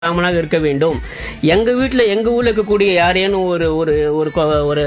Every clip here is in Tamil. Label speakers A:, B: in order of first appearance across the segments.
A: ராமனாக இருக்க வேண்டும் எங்க வீட்டில் எங்க ஊர்ல இருக்கக்கூடிய யாரேனும் ஒரு ஒரு ஒரு கொ- ஒரு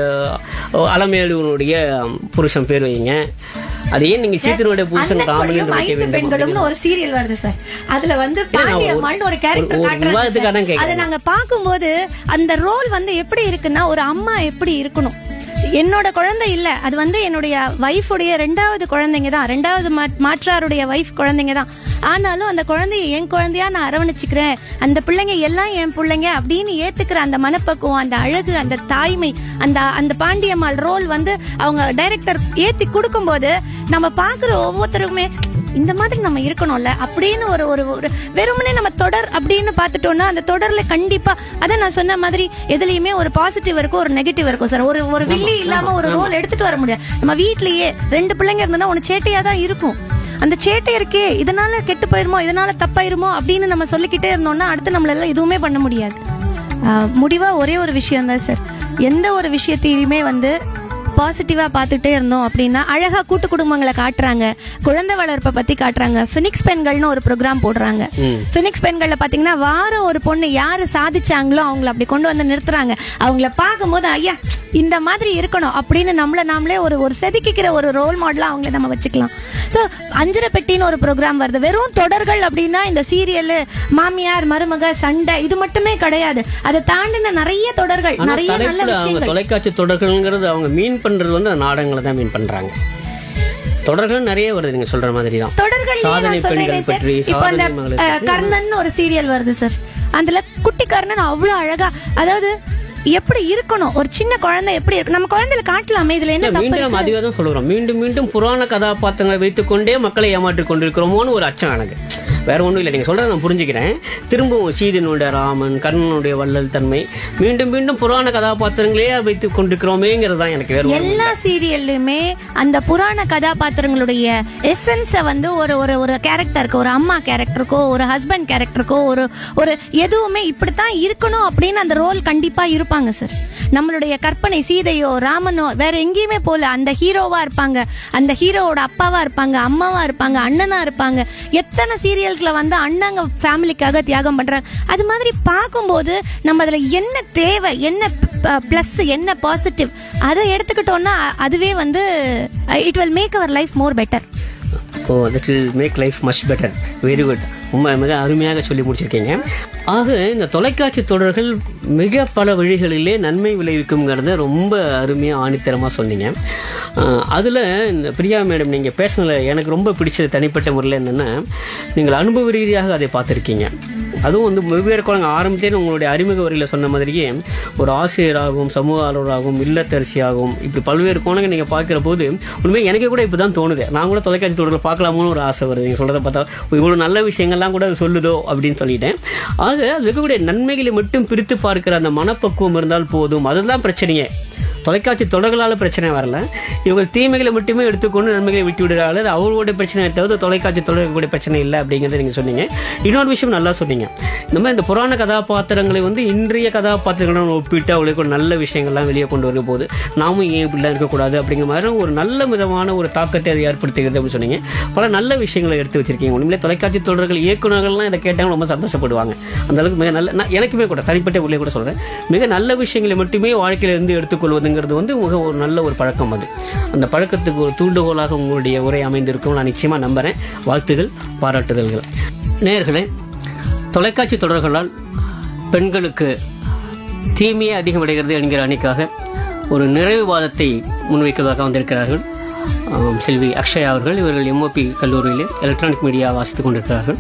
A: அலமேலுவனுடைய புருஷன் பேர் வைங்க அது ஏன் நீங்க சீத்தனுடைய புருஷன் ராமன்
B: அன்னக்கொடியும்
A: என்று வைக்க
B: ஐந்து
A: வேண்டும்
B: பெண்களும்னு ஒரு சீரியல் வருது சார் அதுல வந்து
A: இல்ல, நான்
B: பாண்டிய
A: ஒரு-
B: அம்மாள்னு ஒரு
A: ஒரு-
B: கேரக்டர்
A: ஒரு
B: காட்டுறாங்க
A: விவாதத்துக்காக தான்
B: சார்.
A: கேக்குறேன்.
B: அதை நாங்க பார்க்கும்போது அந்த ரோல் வந்து எப்படி இருக்குன்னா ஒரு அம்மா எப்படி இருக்கணும் என்னோட குழந்தை இல்ல அது வந்து என்னுடைய வைஃபுடைய ரெண்டாவது குழந்தைங்க தான் ரெண்டாவது மா- மாற்றாருடைய வைஃப் குழந்தைங்க தான் ஆனாலும் அந்த குழந்தைய என் குழந்தையா நான் அரவணைச்சுக்கிறேன் அந்த பிள்ளைங்க எல்லாம் என் பிள்ளைங்க அப்படின்னு ஏத்துக்கிற அந்த மனப்பக்குவம் அந்த அழகு அந்த தாய்மை அந்த அந்த பாண்டியம்மாள் ரோல் வந்து அவங்க டைரக்டர் ஏத்தி கொடுக்கும்போது நம்ம பாக்குற ஒவ்வொருத்தருக்குமே இந்த மாதிரி நம்ம இருக்கணும்ல அப்படின்னு ஒரு ஒரு ஒரு வெறுமனே நம்ம தொடர் அப்படின்னு பார்த்துட்டோம்னா அந்த தொடர்ல கண்டிப்பா அதான் நான் சொன்ன மாதிரி எதுலயுமே ஒரு பாசிட்டிவ் இருக்கும் ஒரு நெகட்டிவ் இருக்கும் சார் ஒரு ஒரு வில்லி இல்லாம ஒரு ரோல் எடுத்துட்டு வர முடியாது நம்ம வீட்லயே ரெண்டு பிள்ளைங்க இருந்தோம்னா ஒன்று சேட்டையா தான் இருக்கும் அந்த சேட்டை இருக்கே இதனால கெட்டு போயிருமோ இதனால தப்பாயிருமோ அப்படின்னு நம்ம சொல்லிக்கிட்டே இருந்தோம்னா அடுத்து நம்மளால எதுவுமே பண்ண முடியாது ஆஹ் முடிவா ஒரே ஒரு விஷயம் தான் சார் எந்த ஒரு விஷயத்தையுமே வந்து பாசிட்டிவா பார்த்துட்டே இருந்தோம் அப்படின்னா அழகா கூட்டு குடும்பங்களை காட்டுறாங்க குழந்தை வளர்ப்பை பத்தி காட்டுறாங்க ஃபினிக்ஸ் பெண்கள்னு ஒரு ப்ரோக்ராம் போடுறாங்க ஃபினிக்ஸ் பெண்கள்ல பாத்தீங்கன்னா வாரம் ஒரு பொண்ணு யாரு சாதிச்சாங்களோ அவங்கள அப்படி கொண்டு வந்து நிறுத்துறாங்க அவங்கள பார்க்கும்போது ஐயா இந்த மாதிரி இருக்கணும் அப்படின்னு நம்மள நாமளே ஒரு ஒரு செதுக்கிக்கிற ஒரு ரோல் மாடலா அவங்கள நம்ம வச்சுக்கலாம் ஸோ அஞ்சரை பெட்டின்னு ஒரு ப்ரோக்ராம் வருது வெறும் தொடர்கள் அப்படின்னா இந்த சீரியல் மாமியார் மருமக சண்டை இது மட்டுமே கிடையாது அதை தாண்டின நிறைய தொடர்கள்
A: ஆனா
B: நிறைய நல்ல
A: தலைப்புல அவங்க
B: விஷயங்கள்
A: தொலைக்காட்சி தொடர்கள்ங்கிறது அவங்க மீன் பண்றது வந்து அந்த நாடகங்களை தான் மீன் பண்றாங்க தொடர்கள் நிறைய வருது நீங்க சொல்ற மாதிரி தான்
B: தொடர்கள்லயே
A: சாதனை
B: நான் சொல்றேனே
A: பெண்கள்
B: சார்
A: பற்றி
B: இப்போ அந்த
A: சாதனை மகளிர்
B: அஹ்,
A: பற்றி
B: கர்ணன் ஒரு சீரியல் வருது சார் அதுல குட்டி கர்ணன் அவ்வளவு அழகா அதாவது எப்படி இருக்கணும் ஒரு சின்ன குழந்தை எப்படி இருக்கு நம்ம குழந்தைல காட்டலாமே இதுல என்ன
A: இல்ல,
B: தப்பு
A: மீண்டும் அதுவே தான் சொல்லுறோம் மீண்டும் மீண்டும் புராண கதாபாத்திரங்களை வைத்துக்கொண்டே மக்களை ஏமாற்றிக் கொண்டிருக்கிறோமோன்னு ஒரு அச்சம் எனக்கு வேற ஒன்றும் இல்லை நீங்க சொல்றதை நான் புரிஞ்சுக்கிறேன் திரும்பவும் சீதனுடைய ராமன் கர்ணனுடைய வள்ளல் தன்மை மீண்டும் மீண்டும் புராண கதாபாத்திரங்களே வைத்துக் கொண்டிருக்கிறோமேங்கிறது தான் எனக்கு வேற ஒண்ணும் இல்ல.
B: எல்லா சீரியல்லுமே அந்த புராண கதாபாத்திரங்களுடைய எசன்ஸை வந்து ஒரு ஒரு ஒரு கேரக்டருக்கு ஒரு அம்மா கேரக்டருக்கோ ஒரு ஹஸ்பண்ட் கேரக்டருக்கோ ஒரு ஒரு எதுவுமே இப்படித்தான் இருக்கணும் அப்படின்னு அந்த ரோல் கண்டிப்பா இருப்பாங்க சார் நம்மளுடைய கற்பனை சீதையோ ராமனோ வேற எங்கேயுமே போல அந்த ஹீரோவா இருப்பாங்க அந்த ஹீரோவோட அப்பாவா இருப்பாங்க அம்மாவா இருப்பாங்க அண்ணனா இருப்பாங்க எத்தனை சீரியல்ஸ்ல வந்து அண்ணாங்க ஃபேமிலிக்காக தியாகம் பண்றாங்க அது மாதிரி பார்க்கும்போது நம்ம அதுல என்ன தேவை என்ன ப்ளஸ் என்ன பாசிட்டிவ் அதை எடுத்துக்கிட்டோம்னா அ- அதுவே வந்து it will make our life more better
A: oh that will make life much better very good ரொம்ப மிக அருமையாக சொல்லி முடிச்சிருக்கீங்க ஆக இந்த தொலைக்காட்சி தொடர்கள் மிக பல வழிகளிலே நன்மை விளைவிக்குங்கிறத ரொம்ப அருமையாக ஆணித்தரமாக சொன்னீங்க அதில் இந்த பிரியா மேடம் நீங்கள் பேசினதுல எனக்கு ரொம்ப பிடிச்சது தனிப்பட்ட முறையில் என்னென்னா நீங்கள் அனுபவ ரீதியாக அதை பார்த்துருக்கீங்க அதுவும் வந்து வெவ்வேறு குழந்தை ஆரம்பிச்சே உங்களுடைய அறிமுக வரியில் சொன்ன மாதிரியே ஒரு ஆசிரியராகவும் சமூக ஆர்வலராகவும் இல்லத்தரசியாகவும் இப்படி பல்வேறு கோணங்கள் நீங்கள் பார்க்குற போது உண்மையாக எனக்கு கூட இப்போ தான் தோணுது நான் கூட தொலைக்காட்சி தொடரில் பார்க்கலாமோன்னு ஒரு ஆசை வருது நீங்கள் சொல்கிறத பார்த்தா இவ்வளோ நல்ல விஷயங்கள்லாம் கூட அது சொல்லுதோ அப்படின்னு சொல்லிட்டேன் ஆக அது இருக்கக்கூடிய நன்மைகளை மட்டும் பிரித்து பார்க்கிற அந்த மனப்பக்குவம் இருந்தால் போதும் அதுதான் பிரச்சனையே தொலைக்காட்சி தொடர்களால் பிரச்சனை வரல இவங்க தீமைகளை மட்டுமே எடுத்துக்கொண்டு நன்மைகளை விட்டு விடுறாங்க அது அவர்களுடைய பிரச்சனை தவிர தொலைக்காட்சி தொடர்புடைய பிரச்சனை இல்லை அப்படிங்கிறத நீங்கள் சொன்னீங்க இன்னொரு விஷயம் நல்லா சொன்னீங்க இந்த மாதிரி இந்த புராண கதாபாத்திரங்களை வந்து இன்றைய கதாபாத்திரங்களுடன் ஒப்பிட்டு அவங்களுக்கு ஒரு நல்ல விஷயங்கள்லாம் வெளியே கொண்டு வரும் போது நாமும் ஏன் இப்படிலாம் இருக்கக்கூடாது அப்படிங்கிற மாதிரி ஒரு நல்ல விதமான ஒரு தாக்கத்தை அது ஏற்படுத்துகிறது அப்படின்னு சொன்னீங்க பல நல்ல விஷயங்களை எடுத்து வச்சிருக்கீங்க உண்மையிலே தொலைக்காட்சி தொடர்கள் இயக்குநர்கள்லாம் இதை கேட்டாங்க ரொம்ப சந்தோஷப்படுவாங்க அந்த அளவுக்கு மிக நல்ல நான் எனக்குமே கூட தனிப்பட்ட உள்ளே கூட சொல்கிறேன் மிக நல்ல விஷயங்களை மட்டுமே வாழ்க்கையில இருந்து எடுத்துக்கொள்வதுங்கிறது வந்து மிக ஒரு நல்ல ஒரு பழக்கம் அது அந்த பழக்கத்துக்கு ஒரு தூண்டுகோலாக உங்களுடைய உரை அமைந்திருக்கும் நான் நிச்சயமாக நம்புகிறேன் வாழ்த்துகள் பாராட்டுதல்கள் நேயர்களே தொலைக்காட்சி தொடர்களால் பெண்களுக்கு தீமையே அதிகம் விளைகிறது என்கிற அணிக்காக ஒரு நிறைவுவாதத்தை முன்வைப்பதாக வந்திருக்கிறார்கள் ஆம், செல்வி அக்ஷயா அவர்கள் இவர்கள் எம்ஓபி கல்லூரியில் எலக்ட்ரானிக் மீடியா வாசித்துக் கொண்டிருக்கிறார்கள்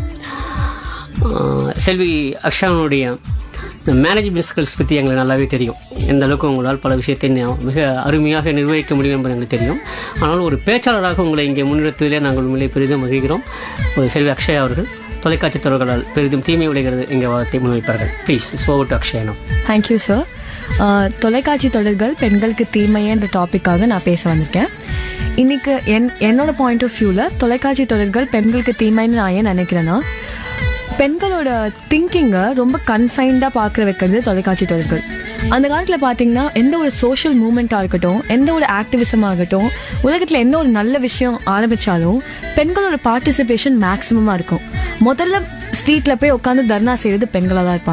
A: ஆஹ், செல்வி அக்ஷானுடைய மேனேஜ்மெண்ட் ஸ்கில்ஸ் பற்றி எங்களுக்கு நல்லாவே தெரியும் எந்த அளவுக்கு உங்களால் பல விஷயத்தை நா- மிக அருமையாக நிர்வகிக்க முடியும் என்பது எங்களுக்கு தெரியும் ஆனால் ஒரு பேச்சாளராக உங்களை இங்கே முன்னிறுத்துவதிலே நாங்கள் உண்மையிலே பெரிதும் மகிழ்கிறோம் ஒரு செல்வி அக்ஷயா அவர்கள் தொலைக்காட்சி தொடர்களால் பெரிதும் தீமை விளைகிறது எங்கள் வாதத்தை முன்வைப்பார்கள் ப்ளீஸ் இட்ஸ் ஓவர் டு அக்ஷயனம்
C: தேங்க்யூ சார் தொலைக்காட்சி தொடர்கள் பெண்களுக்கு தீமைன்ற டாப்பிக்காக நான் பேச வந்திருக்கேன் இன்னைக்கு என் என்னோட பாயிண்ட் ஆஃப் வியூவில் தொலைக்காட்சி தொடர்கள் பெண்களுக்கு தீமைன்னு நான் ஏன் நினைக்கிறேன்னா பெண்களோட திங்கிங்கை ரொம்ப கன்ஃபைன்டாக பார்க்குற வைக்கிறது தொலைக்காட்சி தொடர்கள் அந்த காலத்தில் பார்த்தீங்கன்னா எந்த ஒரு சோஷியல் மூமெண்ட்டாக இருக்கட்டும் எந்த ஒரு ஆக்டிவிசமாக இருக்கட்டும் உலகத்தில் எந்த ஒரு நல்ல விஷயம் ஆரம்பித்தாலும் பெண்களோட பார்ட்டிசிபேஷன் மேக்ஸிமமாக இருக்கும் முதல்ல ஸ்ட்ரீட்டில் போய் உட்காந்து தர்ணா செய்கிறது பெண்களாக தான் இருப்பாங்க